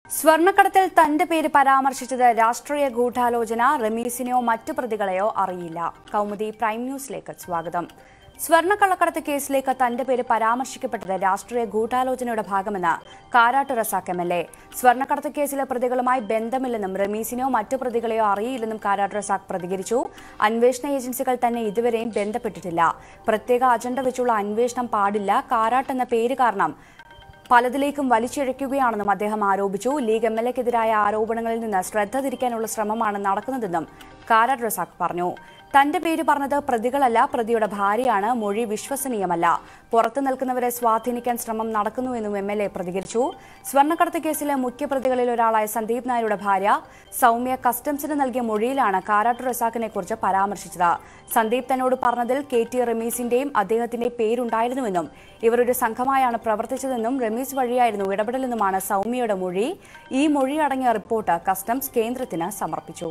സ്വർണ്ണക്കടത്തിൽ തന്റെ പേര് പരാമർശിച്ചത് രാഷ്ട്രീയ ഗൂഢാലോചന റമീസിനെയോ മറ്റു പ്രതികളെയോ അറിയില്ല കൗമുദി പ്രൈം ന്യൂസിലേക്ക് സ്വാഗതം സ്വർണ്ണക്കള്ളക്കടത്ത് കേസിലേക്ക് തന്റെ പേര് പരാമർശിക്കപ്പെട്ടത് രാഷ്ട്രീയ ഗൂഢാലോചനയുടെ ഭാഗമെന്ന് Karat Razak M L A സ്വർണ്ണക്കടത്ത് കേസിലെ പ്രതികളുമായി ബന്ധമില്ലെന്നും റമീസിനെയോ മറ്റു പ്രതികളെയോ അറിയില്ലെന്നും കാരാട്ട് റസാഖ് പ്രതികരിച്ചു അന്വേഷണ ഏജൻസികൾ തന്നെ ഇതുവരെയും ബന്ധപ്പെട്ടിട്ടില്ല പ്രത്യേക അജണ്ട വെച്ചുള്ള അന്വേഷണം പാടില്ല കാരാട്ട് എന്ന പേര് കാരണം പലതിലേക്കും വലിച്ചിഴയ്ക്കുകയാണെന്നും അദ്ദേഹം ആരോപിച്ചു ലീഗ് എം എൽ എക്കെതിരായ ആരോപണങ്ങളിൽ നിന്ന് ശ്രദ്ധ തിരിക്കാനുള്ള ശ്രമമാണ് നടക്കുന്നതെന്നും കാരാട്ട് റസാഖ് പറഞ്ഞു തന്റെ പേര് പറഞ്ഞത് പ്രതികളല്ല പ്രതിയുടെ ഭാര്യയാണ് മൊഴി വിശ്വസനീയമല്ല പുറത്തു നിൽക്കുന്നവരെ സ്വാധീനിക്കാൻ ശ്രമം നടക്കുന്നുവെന്നും എം എൽ എ പ്രതികരിച്ചു സ്വർണ്ണക്കടത്ത് കേസിലെ മുഖ്യപ്രതികളിൽ ഒരാളായ സന്ദീപ് നായരുടെ ഭാര്യ സൗമ്യ കസ്റ്റംസിന് നൽകിയ മൊഴിയിലാണ് കാരാട്ട് റസാഖിനെ കുറിച്ച് പരാമർശിച്ചത് സന്ദീപ് തന്നോട് പറഞ്ഞതിൽ കെ ടി റമീസിന്റെയും അദ്ദേഹത്തിന്റെ പേരുണ്ടായിരുന്നുവെന്നും ഇവർ ഒരു സംഘമായാണ് പ്രവർത്തിച്ചതെന്നും റമീസ് വഴിയായിരുന്നു ഇടപെടലെന്നുമാണ് സൗമ്യയുടെ മൊഴി ഈ മൊഴി അടങ്ങിയ റിപ്പോർട്ട് കസ്റ്റംസ് കേന്ദ്രത്തിന് സമർപ്പിച്ചു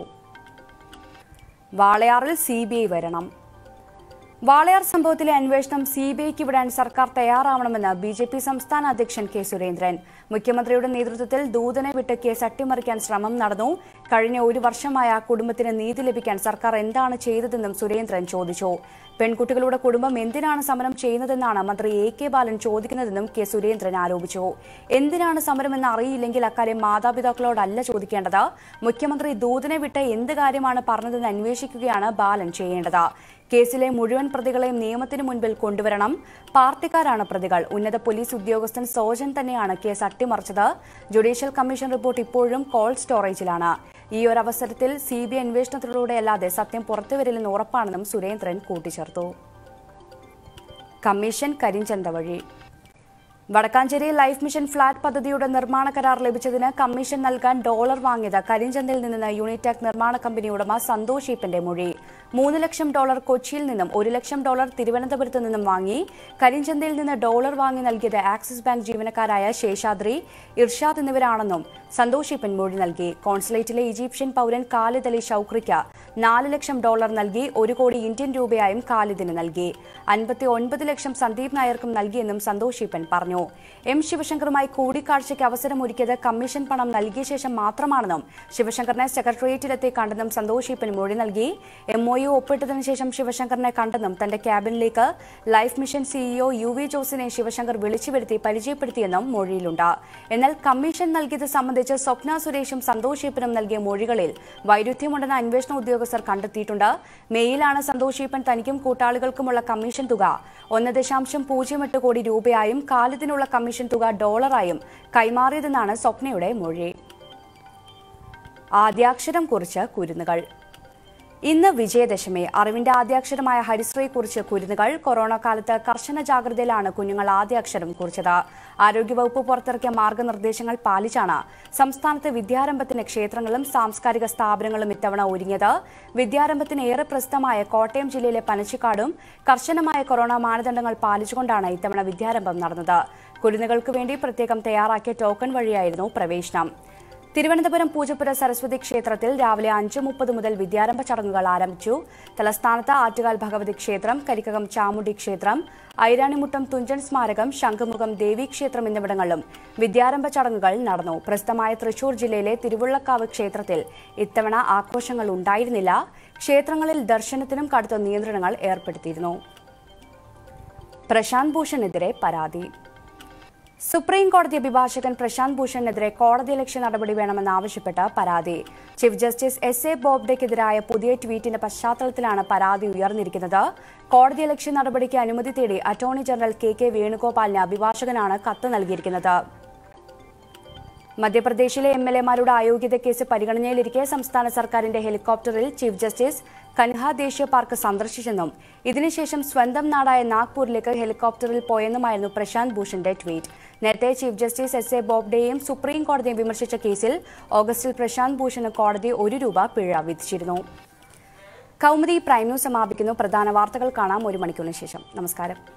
വാളയാറിൽ സി ബി ഐ വരണം വാളയാർ സംഭവത്തിലെ അന്വേഷണം സി ബി ഐക്ക് വിടാൻ സർക്കാർ തയ്യാറാവണമെന്ന് ബി ജെ പി സംസ്ഥാന അധ്യക്ഷൻ കെ സുരേന്ദ്രൻ മുഖ്യമന്ത്രിയുടെ നേതൃത്വത്തിൽ ദൂതനെ വിട്ട് കേസ് അട്ടിമറിക്കാൻ ശ്രമം നടന്നു കഴിഞ്ഞ ഒരു വർഷമായ ആ കുടുംബത്തിന് നീതി ലഭിക്കാൻ സർക്കാർ എന്താണ് ചെയ്തതെന്നും സുരേന്ദ്രൻ ചോദിച്ചു പെൺകുട്ടികളുടെ കുടുംബം എന്തിനാണ് സമരം ചെയ്യുന്നതെന്നാണ് മന്ത്രി എ കെ ബാലൻ ചോദിക്കുന്നതെന്നും കെ സുരേന്ദ്രൻ ആരോപിച്ചു എന്തിനാണ് സമരമെന്ന് അറിയില്ലെങ്കിൽ അക്കാര്യം മാതാപിതാക്കളോടല്ല ചോദിക്കേണ്ടത് മുഖ്യമന്ത്രി ദൂതനെ വിട്ട് എന്ത് കാര്യമാണ് പറഞ്ഞതെന്ന് അന്വേഷിക്കുകയാണ് ബാലൻ ചെയ്യേണ്ടത് കേസിലെ മുഴുവൻ പ്രതികളെയും നിയമത്തിന് മുൻപിൽ കൊണ്ടുവരണം പാർട്ടിക്കാരാണ് പ്രതികൾ ഉന്നത പോലീസ് ഉദ്യോഗസ്ഥൻ സോജൻ തന്നെയാണ് കേസ് അട്ടിമറിച്ചത് ജുഡീഷ്യൽ കമ്മീഷൻ റിപ്പോർട്ട് ഇപ്പോഴും കോൾഡ് സ്റ്റോറേജിലാണ് ഈ ഒരു അവസരത്തിൽ സി ബി ഐ അന്വേഷണത്തിലൂടെ അല്ലാതെ സത്യം പുറത്തുവരില്ലെന്ന് ഉറപ്പാണെന്നും സുരേന്ദ്രൻ കൂട്ടിച്ചേർത്തു കമ്മീഷൻ കരിഞ്ചന്ത വഴി വടക്കാഞ്ചേരി ലൈഫ് മിഷൻ ഫ്ളാറ്റ് പദ്ധതിയുടെ നിർമ്മാണ കരാർ ലഭിച്ചതിന് കമ്മീഷൻ നൽകാൻ ഡോളർ വാങ്ങിയത് കരിഞ്ചന്തയിൽ നിന്ന് യൂണിടാക് നിർമ്മാണ കമ്പനി ഉടമ സന്തോഷ് ഈപ്പന്റെ മൊഴി മൂന്ന് ലക്ഷം ഡോളർ കൊച്ചിയിൽ നിന്നും ഒരു ലക്ഷം ഡോളർ തിരുവനന്തപുരത്ത് നിന്നും വാങ്ങി കരിഞ്ചന്തയിൽ നിന്ന് ഡോളർ വാങ്ങി നൽകിയത് ആക്സിസ് ബാങ്ക് ജീവനക്കാരായ ശേഷാദ്രി ഇർഷാദ് എന്നിവരാണെന്നും സന്തോഷ് ഈപ്പൻ മൊഴി നൽകി കോൺസുലേറ്റിലെ ഈജിപ്ഷ്യൻ പൗരൻ ഖാലിദ് അലി ഷൌക്രിക്ക് നാല് ലക്ഷം ഡോളർ നൽകി ഒരു കോടി ഇന്ത്യൻ രൂപയായും ഖാലിദിന് നൽകി അൻപത്തി ഒൻപത് ലക്ഷം സന്ദീപ് നായർക്കും നൽകിയെന്നും സന്തോഷ് ഈപ്പൻ പറഞ്ഞു എം ശിവശങ്കറുമായി കൂടിക്കാഴ്ചയ്ക്ക് അവസരമൊരുക്കിയത് കമ്മീഷൻ പണം നൽകിയ ശേഷം മാത്രമാണെന്നും ശിവശങ്കറിനെ സെക്രട്ടേറിയറ്റിലെത്തി കണ്ടെന്നും സന്തോഷ് ഈപ്പൻ മൊഴി നൽകി എം ഒ യു ഒപ്പിട്ടതിനു ശേഷം ശിവശങ്കറിനെ കണ്ടെന്നും തന്റെ ക്യാബിനിലേക്ക് life mission CEO U V ജോസിനെ ശിവശങ്കർ വിളിച്ചു വരുത്തി പരിചയപ്പെടുത്തിയെന്നും മൊഴിയിലുണ്ട് എന്നാൽ കമ്മീഷൻ നൽകിയത് സംബന്ധിച്ച് സ്വപ്ന സുരേഷും സന്തോഷ് ഈപ്പനും നൽകിയ മൊഴികളിൽ വൈരുദ്ധ്യമുണ്ടെന്ന് അന്വേഷണ ഉദ്യോഗസ്ഥർ കണ്ടെത്തിയിട്ടുണ്ട് മെയിലാണ് സന്തോഷ് ഈപ്പൻ തനിക്കും കൂട്ടാളികൾക്കുമുള്ള കമ്മീഷൻ തുക ഒന്ന് ദശാംശം പൂജ്യം എട്ട് കോടി രൂപയായും കാലിദിനുള്ള കമ്മീഷൻ തുക ഡോളറായും കൈമാറിയതെന്നാണ് സ്വപ്നയുടെ മൊഴി ആദ്യാക്ഷരം കുറിച്ച് കുരുന്നുകൾ ഇന്ന് വിജയദശമി അറിവിന്റെ ആദ്യാക്ഷരമായ ഹരിശ്രീ കുറിച്ച് കുരുന്നുകൾ കൊറോണ കാലത്ത് കർശന ജാഗ്രതയിലാണ് കുഞ്ഞുങ്ങൾ ആദ്യാക്ഷരം കുറിച്ചത് ആരോഗ്യവകുപ്പ് പുറത്തിറക്കിയ മാർഗനിർദ്ദേശങ്ങൾ പാലിച്ചാണ് സംസ്ഥാനത്ത് വിദ്യാരംഭത്തിന് ക്ഷേത്രങ്ങളും സാംസ്കാരിക സ്ഥാപനങ്ങളും ഇത്തവണ ഒരുങ്ങിയത് വിദ്യാരംഭത്തിന് ഏറെ പ്രസിദ്ധമായ കോട്ടയം ജില്ലയിലെ പനച്ചിക്കാടും കർശനമായ കൊറോണ മാനദണ്ഡങ്ങൾ പാലിച്ചുകൊണ്ടാണ് ഇത്തവണ വിദ്യാരംഭം നടന്നത് കുരുന്നുകൾക്ക് വേണ്ടി പ്രത്യേകം തയ്യാറാക്കിയ ടോക്കൺ വഴിയായിരുന്നു പ്രവേശനം തിരുവനന്തപുരം പൂജപ്പുര സരസ്വതി ക്ഷേത്രത്തിൽ രാവിലെ അഞ്ച് മുപ്പത് മുതൽ വിദ്യാരംഭ ചടങ്ങുകൾ ആരംഭിച്ചു തലസ്ഥാനത്ത് ആറ്റുകാൽ ഭഗവതി ക്ഷേത്രം കരിക്കകം ചാമുണ്ടി ക്ഷേത്രം ഐരാണിമുട്ടം തുഞ്ചൻ സ്മാരകം ശംഖുമുഖം ദേവി ക്ഷേത്രം എന്നിവിടങ്ങളിലും വിദ്യാരംഭ ചടങ്ങുകൾ നടന്നു പ്രസിദ്ധമായ തൃശൂർ ജില്ലയിലെ തിരുവുള്ളക്കാവ് ക്ഷേത്രത്തിൽ ഇത്തവണ ആഘോഷങ്ങൾ ഉണ്ടായിരുന്നില്ല ക്ഷേത്രങ്ങളിൽ ദർശനത്തിനും കടുത്ത നിയന്ത്രണങ്ങൾ ഏർപ്പെടുത്തിയിരുന്നു പ്രശാന്ത് ഭൂഷണെതിരെ പരാതി സുപ്രീം കോടതി അഭിഭാഷകൻ പ്രശാന്ത് ഭൂഷണിനെതിരെ കോടതിയലക്ഷ്യ നടപടി വേണമെന്നാവശ്യപ്പെട്ട് പരാതി ചീഫ് ജസ്റ്റിസ് എസ് എ ബോബ്ഡെക്കെതിരായ പുതിയ ട്വീറ്റിന്റെ പശ്ചാത്തലത്തിലാണ് പരാതി ഉയർന്നിരിക്കുന്നത് കോടതിയലക്ഷ്യ നടപടിക്ക് അനുമതി തേടി അറ്റോർണി ജനറൽ കെ കെ വേണുഗോപാലിന് അഭിഭാഷകനാണ് കത്ത് നൽകിയിരിക്കുന്നത് മധ്യപ്രദേശിലെ എം എൽ എമാരുടെ അയോഗ്യത കേസ് പരിഗണനയിലിരിക്കെ സംസ്ഥാന സർക്കാരിന്റെ ഹെലികോപ്റ്ററിൽ ചീഫ് ജസ്റ്റിസ് കൻഹ ദേശീയ പാർക്ക് സന്ദർശിച്ചെന്നും ഇതിനുശേഷം സ്വന്തം നാടായ നാഗ്പൂരിലേക്ക് ഹെലികോപ്റ്ററിൽ പോയെന്നുമായിരുന്നു പ്രശാന്ത് ഭൂഷന്റെ ട്വീറ്റ് നേരത്തെ ചീഫ് ജസ്റ്റിസ് എസ് എ ബോബ്ഡെയും സുപ്രീം കോടതിയും വിമർശിച്ച കേസിൽ ഓഗസ്റ്റിൽ പ്രശാന്ത് ഭൂഷണ് കോടതി ഒരു രൂപ പിഴ വിധിച്ചിരുന്നു കൗമുദി പ്രൈം ന്യൂസ് സമാപിക്കുന്നു പ്രധാന വാർത്തകൾ കാണാം ഒരു മണിക്കൂറിന് ശേഷം നമസ്കാരം